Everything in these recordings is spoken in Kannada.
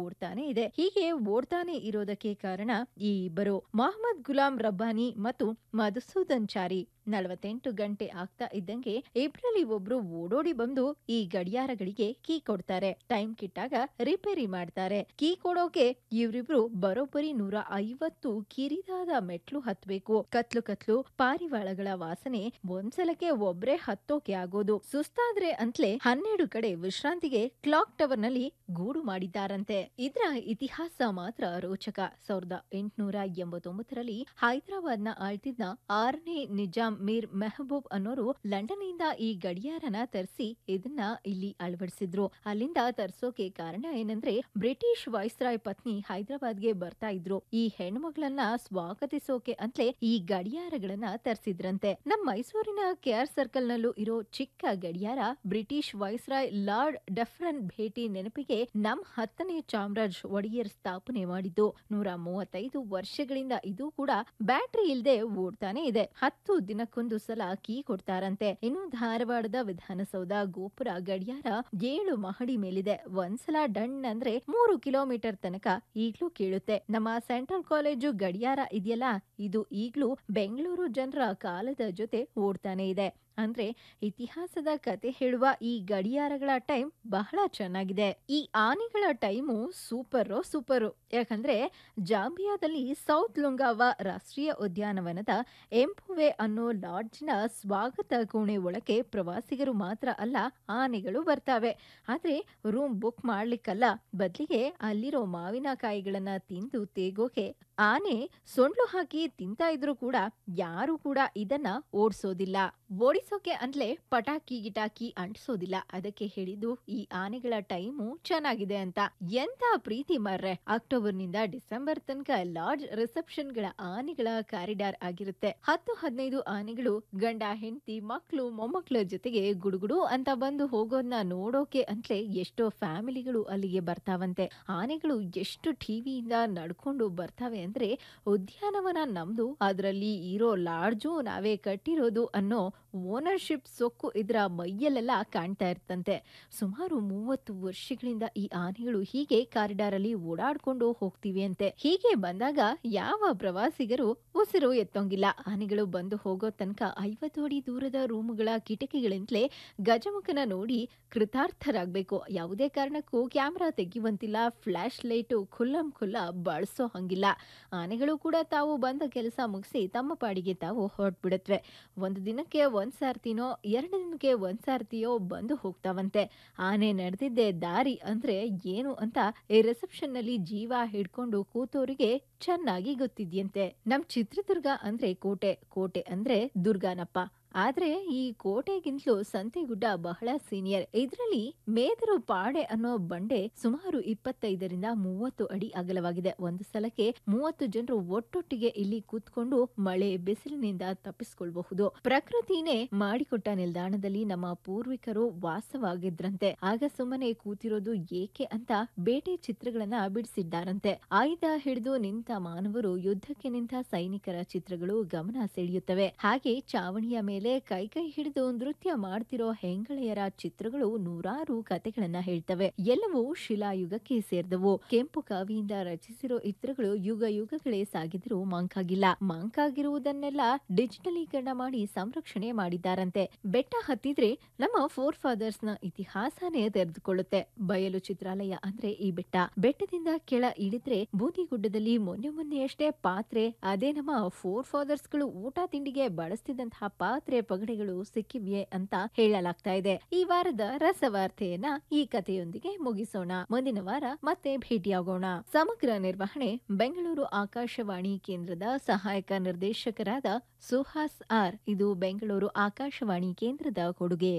ಓಡ್ತಾನೆ ಇದೆ ಹೀಗೆ ಓಡ್ತಾನೆ ಇರೋದಕ್ಕೆ ಕಾರಣ ಈ ಇಬ್ಬರು ಮೊಹಮ್ಮದ್ ಗುಲಾಂ ರಬ್ಬಾನಿ ಮತ್ತು ಮಧುಸೂದನ್ ಚಾರಿ ನಲವತ್ತೆಂಟು ಗಂಟೆ ಆಗ್ತಾ ಇದ್ದಂಗೆ ಇಬ್ರಲ್ಲಿ ಒಬ್ರು ಓಡೋಡಿ ಬಂದು ಈ ಗಡಿಯಾರಗಳಿಗೆ ಕೀ ಕೊಡ್ತಾರೆ ಟೈಮ್ ಕಿಟ್ಟಾಗ ರಿಪೇರಿ ಮಾಡ್ತಾರೆ ಕೀ ಕೊಡೋಕೆ ಇವ್ರಿಬ್ರು ಬರೋಬ್ಬರಿ ನೂರ ಐವತ್ತು ಕಿರಿದಾದ ಮೆಟ್ಲು ಹತ್ಬೇಕು ಕತ್ಲು ಕತ್ಲು ಪಾರಿವಾಳಗಳ ವಾಸನೆ ಒಂದ್ಸಲಕ್ಕೆ ಒಬ್ರೇ ಹತ್ತೋಕೆ ಆಗೋದು ಸುಸ್ತಾದ್ರೆ ಅಂತ್ಲೇ ಹನ್ನೆರಡು ಕಡೆ ವಿಶ್ರಾಂತಿಗೆ ಕ್ಲಾಕ್ ಟವರ್ ನಲ್ಲಿ ಗೂಡು ಮಾಡಿದ್ದಾರಂತೆ ಇದ್ರ ಇತಿಹಾಸ ಮಾತ್ರ ರೋಚಕ ಸಾವಿರದ ಎಂಟುನೂರ ಎಂಬತ್ತೊಂಬತ್ತರಲ್ಲಿ ಹೈದರಾಬಾದ್ನ ಆಳ್ತಿದ್ದ ಆರನೇ ನಿಜಾಂ ಮೀರ್ ಮೆಹಬೂಬ್ ಅನ್ನೋರು ಲಂಡನ್ ಇಂದ ಈ ಗಡಿಯಾರನ ತರಿಸಿ ಇದನ್ನ ಇಲ್ಲಿ ಅಳವಡಿಸಿದ್ರು ಅಲ್ಲಿಂದ ತರ್ಸೋಕೆ ಕಾರಣ ಏನಂದ್ರೆ ಬ್ರಿಟಿಷ್ ವೈಸ್ರಾಯ್ ಪತ್ನಿ ಹೈದರಾಬಾದ್ಗೆ ಬರ್ತಾ ಇದ್ರು ಈ ಹೆಣ್ಮಗಳನ್ನ ಸ್ವಾಗತಿಸೋಕೆ ಅಂತಲೇ ಈ ಗಡಿಯಾರಗಳನ್ನ ತರಿಸಿದ್ರಂತೆ ನಮ್ ಮೈಸೂರಿನ ಕೆಆರ್ ಸರ್ಕಲ್ ನಲ್ಲೂ ಇರೋ ಚಿಕ್ಕ ಗಡಿಯಾರ ಬ್ರಿಟಿಷ್ ವೈಸ್ರಾಯ್ ಲಾರ್ಡ್ ಡೆಫ್ರನ್ ಭೇಟಿ ನೆನಪಿಗೆ ನಮ್ ಹತ್ತನೇ ಚಾಮರಾಜ್ ಒಡೆಯರ್ ಸ್ಥಾಪನೆ ಮಾಡಿದ್ದು ನೂರ ಮೂವತ್ತೈದು ವರ್ಷಗಳಿಂದ ಇದು ಕೂಡ ಬ್ಯಾಟ್ರಿ ಇಲ್ದೆ ಓಡ್ತಾನೆ ಇದೆ ಹತ್ತು ದಿನಕ್ಕೊಂದು ಸಲ ಕೀ ಕೊಡ್ತಾರಂತೆ ಇನ್ನು ಧಾರವಾಡದ ವಿಧಾನಸೌಧ ಗೋಪುರ ಗಡಿಯಾರ ಏಳು ಮಹಡಿ ಮೇಲಿದೆ ಒಂದ್ಸಲ ಡಣ್ ಅಂದ್ರೆ ಮೂರು ಕಿಲೋಮೀಟರ್ ತನಕ ಈಗ್ಲೂ ಕೇಳುತ್ತೆ ನಮ್ಮ ಸೆಂಟ್ರಲ್ ಕಾಲೇಜು ಗಡಿಯಾರ ಇದೆಯಲ್ಲ ಇದು ಈಗ್ಲೂ ಬೆಂಗಳೂರು ಜನರ ಕಾಲದ ಜೊತೆ ಓಡ್ತಾನೆ ಇದೆ ಅಂದ್ರೆ ಇತಿಹಾಸದ ಕತೆ ಹೇಳುವ ಈ ಗಡಿಯಾರಗಳ ಟೈಮ್ ಬಹಳ ಚೆನ್ನಾಗಿದೆ ಈ ಆನೆಗಳ ಟೈಮು ಸೂಪರ್ ಸೂಪರು ಯಾಕಂದ್ರೆ ಜಾಂಬಿಯಾದಲ್ಲಿ ಸೌತ್ ಲುಂಗಾವ ರಾಷ್ಟ್ರೀಯ ಉದ್ಯಾನವನದ ಎಂಪುವೆ ಅನ್ನೋ ಲಾಡ್ಜ್ನ ಸ್ವಾಗತ ಕೋಣೆ ಒಳಗೆ ಪ್ರವಾಸಿಗರು ಮಾತ್ರ ಅಲ್ಲ ಆನೆಗಳು ಬರ್ತಾವೆ ಆದ್ರೆ ರೂಮ್ ಬುಕ್ ಮಾಡ್ಲಿಕ್ಕಲ್ಲ ಬದ್ಲಿಗೆ ಅಲ್ಲಿರೋ ಮಾವಿನಕಾಯಿಗಳನ್ನ ತಿಂದು ತೇಗೋಕೆ ಆನೆ ಸೊಂಡ್ಲು ಹಾಕಿ ತಿಂತಾ ಇದ್ರು ಕೂಡ ಯಾರು ಕೂಡ ಇದನ್ನ ಓಡಿಸೋದಿಲ್ಲ ಓಡಿಸೋಕೆ ಅಂದ್ಲೆ ಪಟಾಕಿ ಗಿಟಾಕಿ ಅಂಟಿಸೋದಿಲ್ಲ ಅದಕ್ಕೆ ಹೇಳಿದ್ದು ಈ ಆನೆಗಳ ಟೈಮು ಚೆನ್ನಾಗಿದೆ ಅಂತ ಎಂತ ಪ್ರೀತಿ ಮಾರ್ರೆ ಅಕ್ಟೋಬರ್ ನಿಂದ ಡಿಸೆಂಬರ್ ತನಕ ಲಾರ್ಜ್ ರಿಸೆಪ್ಷನ್ ಗಳ ಆನೆಗಳ ಕಾರಿಡಾರ್ ಆಗಿರುತ್ತೆ ಹತ್ತು ಹದಿನೈದು ಆನೆಗಳು ಗಂಡ ಹೆಂಡತಿ ಮಕ್ಳು ಮೊಮ್ಮಕ್ಳ ಜೊತೆಗೆ ಗುಡುಗುಡು ಅಂತ ಬಂದು ಹೋಗೋದನ್ನ ನೋಡೋಕೆ ಅಂತಲೇ ಎಷ್ಟೋ ಫ್ಯಾಮಿಲಿಗಳು ಅಲ್ಲಿಗೆ ಬರ್ತಾವಂತೆ ಆನೆಗಳು ಎಷ್ಟು ಟಿವಿಯಿಂದ ನಡ್ಕೊಂಡು ಬರ್ತವೆ ಅಂದ್ರೆ ಉದ್ಯಾನವನ ನಮ್ದು ಅದರಲ್ಲಿ ಇರೋ ಲಾಡ್ಜು ನಾವೇ ಕಟ್ಟಿರೋದು ಅನ್ನೋ ಓನರ್ಶಿಪ್ ಸೊಕ್ಕು ಇದರ ಮೈಯಲ್ಲೆಲ್ಲ ಕಾಣ್ತಾ ಇರ್ತಂತೆ ಸುಮಾರು ಮೂವತ್ತು ವರ್ಷಗಳಿಂದ ಈ ಆನೆಗಳು ಹೀಗೆ ಕಾರಿಡಾರ್ ಅಲ್ಲಿ ಓಡಾಡ್ಕೊಂಡು ಹೋಗ್ತಿವೆ ಅಂತೆ ಹೀಗೆ ಬಂದಾಗ ಯಾವ ಪ್ರವಾಸಿಗರು ಉಸಿರು ಎತ್ತೋಂಗಿಲ್ಲ ಆನೆಗಳು ಬಂದು ಹೋಗೋ ತನಕ ಐವತ್ತು ಅಡಿ ದೂರದ ರೂಮುಗಳ ಕಿಟಕಿಗಳಿಂದಲೇ ಗಜಮುಖನ ನೋಡಿ ಕೃತಾರ್ಥರಾಗ್ಬೇಕು ಯಾವುದೇ ಕಾರಣಕ್ಕೂ ಕ್ಯಾಮ್ರಾ ತೆಗೆಯುವಂತಿಲ್ಲ ಫ್ಲಾಶ್ ಲೈಟು ಖುಲ್ಲಂ ಖುಲ್ಲ ಬಳಸೋ ಹಂಗಿಲ್ಲ ಆನೆಗಳು ಕೂಡ ತಾವು ಬಂದ ಕೆಲಸ ಮುಗಿಸಿ ತಮ್ಮ ಪಾಡಿಗೆ ತಾವು ಹೊರಟ್ಬಿಡತ್ವೆ ಒಂದು ದಿನಕ್ಕೆ ಒಂದ್ ಸಾರ್ತಿನೋ ಎರಡು ದಿನಕ್ಕೆ ಒಂದ್ ಸಾರ್ತಿಯೋ ಬಂದು ಹೋಗ್ತಾವಂತೆ ಆನೆ ನಡೆದಿದ್ದೆ ದಾರಿ ಅಂದ್ರೆ ಏನು ಅಂತ ಈ ರಿಸೆಪ್ಷನ್ ನಲ್ಲಿ ಜೀವ ಹಿಡ್ಕೊಂಡು ಕೂತೋರಿಗೆ ಚೆನ್ನಾಗಿ ಗೊತ್ತಿದ್ಯಂತೆ ನಮ್ ಚಿತ್ರದುರ್ಗ ಅಂದ್ರೆ ಕೋಟೆ ಕೋಟೆ ಅಂದ್ರೆ ದುರ್ಗಾನಪ್ಪ ಆದ್ರೆ ಈ ಕೋಟೆಗಿಂತಲೂ ಸಂತೆಗುಡ್ಡ ಬಹಳ ಸೀನಿಯರ್ ಇದ್ರಲ್ಲಿ ಮೇದರು ಪಾಡೆ ಅನ್ನೋ ಬಂಡೆ ಸುಮಾರು ಇಪ್ಪತ್ತೈದರಿಂದ ಮೂವತ್ತು ಅಡಿ ಅಗಲವಾಗಿದೆ ಒಂದು ಸಲಕ್ಕೆ ಮೂವತ್ತು ಜನರು ಒಟ್ಟೊಟ್ಟಿಗೆ ಇಲ್ಲಿ ಕೂತ್ಕೊಂಡು ಮಳೆ ಬಿಸಿಲಿನಿಂದ ತಪ್ಪಿಸ್ಕೊಳ್ಬಹುದು ಪ್ರಕೃತಿನೇ ಮಾಡಿಕೊಟ್ಟ ನಿಲ್ದಾಣದಲ್ಲಿ ನಮ್ಮ ಪೂರ್ವಿಕರು ವಾಸವಾಗಿದ್ರಂತೆ ಆಗ ಸುಮ್ಮನೆ ಕೂತಿರೋದು ಏಕೆ ಅಂತ ಬೇಟೆ ಚಿತ್ರಗಳನ್ನ ಬಿಡಿಸಿದ್ದಾರಂತೆ ಆಯುಧ ಹಿಡಿದು ನಿಂತ ಮಾನವರು ಯುದ್ಧಕ್ಕೆ ನಿಂತ ಸೈನಿಕರ ಚಿತ್ರಗಳು ಗಮನ ಸೆಳೆಯುತ್ತವೆ ಹಾಗೆ ಚಾವಣಿಯ ಮೇಲೆ ಕೈ ಕೈ ಹಿಡಿದು ನೃತ್ಯ ಮಾಡ್ತಿರೋ ಹೆಂಗಳೆಯರ ಚಿತ್ರಗಳು ನೂರಾರು ಕತೆಗಳನ್ನ ಹೇಳ್ತವೆ ಎಲ್ಲವೂ ಶಿಲಾಯುಗಕ್ಕೆ ಸೇರಿದವು ಕೆಂಪು ಕಾವಿಯಿಂದ ರಚಿಸಿರೋ ಚಿತ್ರಗಳು ಯುಗ ಯುಗಗಳೇ ಸಾಗಿದರೂ ಮಂಕಾಗಿಲ್ಲ ಮಂಕಾಗಿರುವುದನ್ನೆಲ್ಲ ಡಿಜಿಟಲೀಕರಣ ಮಾಡಿ ಸಂರಕ್ಷಣೆ ಮಾಡಿದ್ದಾರಂತೆ ಬೆಟ್ಟ ಹತ್ತಿದ್ರೆ ನಮ್ಮ ಫೋರ್ ಫಾದರ್ಸ್ ನ ಇತಿಹಾಸನೇ ತೆರೆದುಕೊಳ್ಳುತ್ತೆ ಬಯಲು ಚಿತ್ರಾಲಯ ಅಂದ್ರೆ ಈ ಬೆಟ್ಟ ಬೆಟ್ಟದಿಂದ ಕೆಳ ಇಳಿದ್ರೆ ಬೂದಿಗುಡ್ಡದಲ್ಲಿ ಮೊನ್ನೆ ಮೊನ್ನೆಯಷ್ಟೇ ಪಾತ್ರೆ ಅದೇ ನಮ್ಮ ಫೋರ್ ಫಾದರ್ಸ್ ಗಳು ಊಟ ತಿಂಡಿಗೆ ಬಳಸ್ತಿದ್ದಂತಹ ಪಾತ್ರೆ ಪಗಡೆಗಳು ಸಿಕ್ಕಿವ್ಯೆ ಅಂತ ಹೇಳಲಾಗ್ತಾ ಇದೆ ಈ ವಾರದ ರಸವಾರ್ತೆಯನ್ನ ಈ ಕಥೆಯೊಂದಿಗೆ ಮುಗಿಸೋಣ ಮುಂದಿನ ವಾರ ಮತ್ತೆ ಭೇಟಿಯಾಗೋಣ ಸಮಗ್ರ ನಿರ್ವಹಣೆ ಬೆಂಗಳೂರು ಆಕಾಶವಾಣಿ ಕೇಂದ್ರದ ಸಹಾಯಕ ನಿರ್ದೇಶಕರಾದ ಸುಹಾಸ್ ಆರ್ ಇದು ಬೆಂಗಳೂರು ಆಕಾಶವಾಣಿ ಕೇಂದ್ರದ ಕೊಡುಗೆ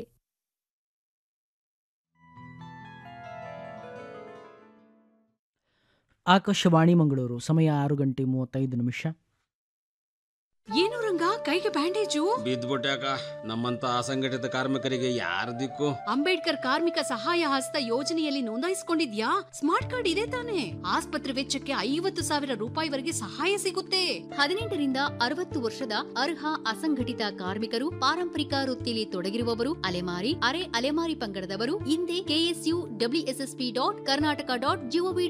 ಆಕಾಶವಾಣಿ ಮಂಗಳೂರು ಸಮಯ ಆರು ಗಂಟೆ ಮೂವತ್ತೈದು ನಿಮಿಷ ಏನು ರಂಗ ಕೈಗೆ ಬ್ಯಾಂಡೇಜು ಬಿದ್ದ್ಬಿಟ್ಯಾಕ ನಮ್ಮಂತ ಅಸಂಘಟಿತ ಕಾರ್ಮಿಕರಿಗೆ ಯಾರ ದಿಕ್ಕು ಅಂಬೇಡ್ಕರ್ ಕಾರ್ಮಿಕ ಸಹಾಯ ಹಸ್ತ ಯೋಜನೆಯಲ್ಲಿ ನೋಂದಾಯಿಸಿಕೊಂಡಿದ್ಯಾ ಸ್ಮಾರ್ಟ್ ಕಾರ್ಡ್ ಇದೆ ತಾನೆ ಆಸ್ಪತ್ರೆ ವೆಚ್ಚಕ್ಕೆ ಐವತ್ತು ಸಾವಿರ ರೂಪಾಯಿವರೆಗೆ ಸಹಾಯ ಸಿಗುತ್ತೆ ಹದಿನೆಂಟರಿಂದ ಅರವತ್ತು ವರ್ಷದ ಅರ್ಹ ಅಸಂಘಟಿತ ಕಾರ್ಮಿಕರು ಪಾರಂಪರಿಕ ವೃತ್ತಿಯಲ್ಲಿ ತೊಡಗಿರುವವರು ಅಲೆಮಾರಿ ಅರೆ ಅಲೆಮಾರಿ ಪಂಗಡದವರು ಹಿಂದೆ KSU WSSP dot Karnataka dot gov